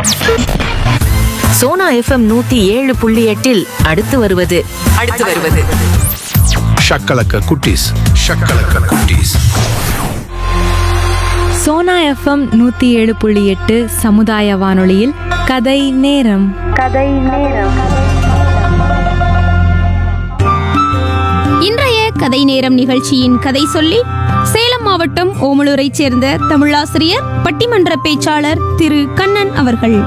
Sona FM நூத்தி ஏழு புள்ளி எட்டில் அடுத்து வருவது அடுத்து வருவது ஷக்கலக்க குட்டீஸ் ஷக்கலக்க குட்டீஸ் சோனா எஃப்எம் நூற்றி ஏழு புள்ளி எட்டு சமுதாய வானொலியில் கதை நேரம் இன்றைய கதை நேரம் நிகழ்ச்சியின் கதை சொல்லி சேலம் மாவட்டம் ஓமலூரைச் சேர்ந்த தமிழாசிரியர் பட்டிமன்ற பேச்சாளர் திரு கண்ணன் அவர்கள்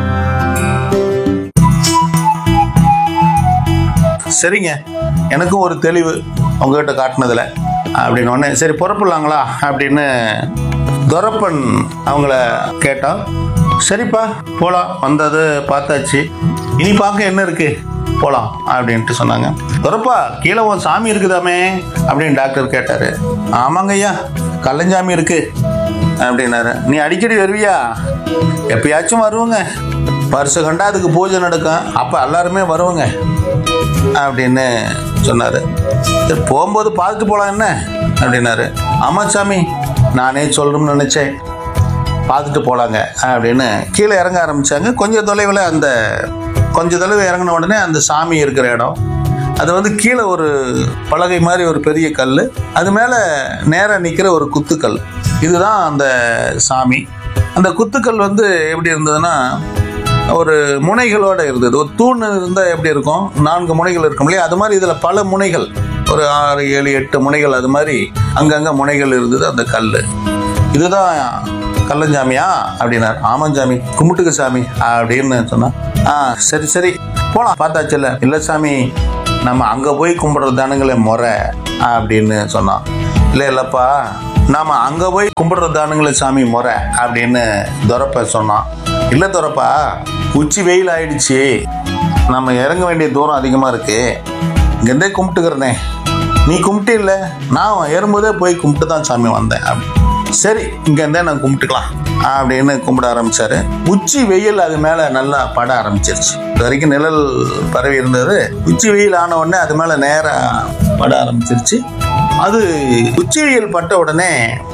சரிங்க எனக்கும் ஒரு தெளிவு உங்ககிட்ட காட்டினதில் அப்படின்னு உடனே சரி புறப்படலாங்களா அப்படின்னு துரப்பன் அவங்கள கேட்டோம் சரிப்பா போகலாம் வந்தது பார்த்தாச்சு இனி பார்க்க என்ன இருக்கு போகலாம் அப்படின்ட்டு சொன்னாங்க துரப்பா கீழே உன் சாமி இருக்குதாமே அப்படின்னு டாக்டர் கேட்டார் ஆமாங்க ஐயா கள்ளஞ்சாமி இருக்கு அப்படின்னாரு நீ அடிக்கடி வருவியா எப்பயாச்சும் வருவோங்க வருஷ கண்டா அதுக்கு பூஜை நடக்கும் அப்போ எல்லாருமே வருவோங்க அப்படின்னு சொன்னார் சரி போகும்போது பார்த்துட்டு போகலாம் என்ன அப்படின்னாரு ஆமாம் சாமி நானே சொல்லணும்னு நினச்சேன் பார்த்துட்டு போகலாங்க அப்படின்னு கீழே இறங்க ஆரம்பித்தாங்க கொஞ்சம் தொலைவில் அந்த கொஞ்சம் தொலைவு இறங்கின உடனே அந்த சாமி இருக்கிற இடம் அது வந்து கீழே ஒரு பலகை மாதிரி ஒரு பெரிய கல் அது மேலே நேராக நிற்கிற ஒரு குத்துக்கல் இதுதான் அந்த சாமி அந்த குத்துக்கல் வந்து எப்படி இருந்ததுன்னா ஒரு முனைகளோட இருந்தது ஒரு தூண் இருந்தால் எப்படி இருக்கும் நான்கு முனைகள் இருக்கும் இல்லையா அது மாதிரி இதில் பல முனைகள் ஒரு ஆறு ஏழு எட்டு முனைகள் அது மாதிரி அங்கங்கே முனைகள் இருந்தது அந்த கல் இதுதான் கள்ளஞ்சாமியா அப்படின்னார் ஆமாஞ்சாமி கும்பிட்டுக்கு சாமி அப்படின்னு சொன்னா ஆ சரி சரி போலாம் பார்த்தாச்சுல்ல இல்லை சாமி நம்ம அங்கே போய் கும்பிட்றது தானுங்களே முறை அப்படின்னு சொன்னான் இல்லை இல்லைப்பா நாம அங்கே போய் கும்பிட்றது தானுங்களே சாமி முறை அப்படின்னு துரப்ப சொன்னான் இல்லை துரப்பா உச்சி வெயில் ஆயிடுச்சு நம்ம இறங்க வேண்டிய தூரம் அதிகமாக இருக்கு இங்கேருந்தே கும்பிட்டுக்கிறனே நீ கும்பிட்டு இல்லை நான் ஏறும்போதே போய் கும்பிட்டு தான் சாமி வந்தேன் அப்படி. சரி இங்கேருந்தே நான் கும்பிட்டுக்கலாம் அப்படின்னு கும்பிட ஆரம்பிச்சாரு உச்சி வெயில் அது மேலே நல்லா பட ஆரம்பிச்சிருச்சு இது வரைக்கும் நிழல் பரவி இருந்தது உச்சி வெயில் ஆன உடனே அது மேலே நேராக பட ஆரம்பிச்சிருச்சு அது உச்சி வெயில் பட்ட உடனே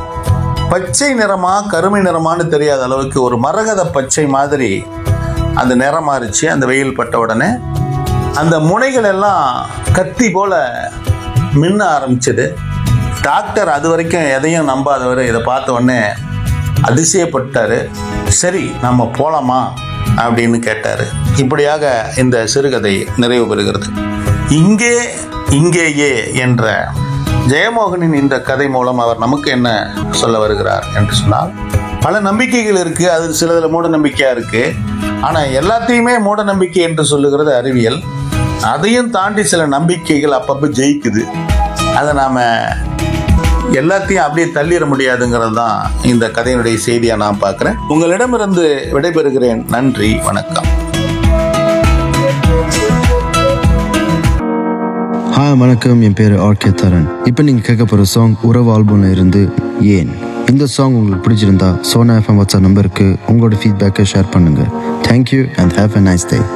பச்சை நிறமா கருமை நிறமான்னு தெரியாத அளவுக்கு ஒரு மரகத பச்சை மாதிரி அந்த நிறம் மாறிச்சு அந்த வெயில் பட்ட உடனே அந்த முனைகள் எல்லாம் கத்தி போல மின்ன ஆரம்பிச்சது டாக்டர் அது வரைக்கும் எதையும் நம்பாதவர் இதை பார்த்த உடனே அதிசயப்பட்டாரு சரி நம்ம போலாமா அப்படின்னு கேட்டாரு இப்படியாக இந்த சிறுகதை நிறைவு பெறுகிறது இங்கே இங்கேயே என்ற ஜெயமோகனின் இந்த கதை மூலம் அவர் நமக்கு என்ன சொல்ல வருகிறார் என்று சொன்னால் பல நம்பிக்கைகள் இருக்கு அது சிலதுல மூட நம்பிக்கையா இருக்கு ஆனா எல்லாத்தையுமே மூட நம்பிக்கை என்று சொல்லுகிறது அறிவியல் அதையும் தாண்டி சில நம்பிக்கைகள் அப்பப்போ ஜெயிக்குது அதை நாம எல்லாத்தையும் அப்படியே தள்ளிட முடியாதுங்கிறது தான் இந்த கதையினுடைய செய்தியா நான் பார்க்கிறேன் உங்களிடமிருந்து விடைபெறுகிறேன் நன்றி வணக்கம் ஹாய் வணக்கம் என் பேர் ஆர்கே தரன் இப்போ நீங்கள் கேட்க போகிற சாங் உறவு ஆல்பம்ல இருந்து ஏன் இந்த சாங் உங்களுக்கு பிடிச்சிருந்தா சோனா எஃப்எம் வாட்ஸ்அப் நம்பருக்கு உங்களோட ஃபீட்பேக்கை ஷேர் பண்ணுங்கள் thank you and have a nice day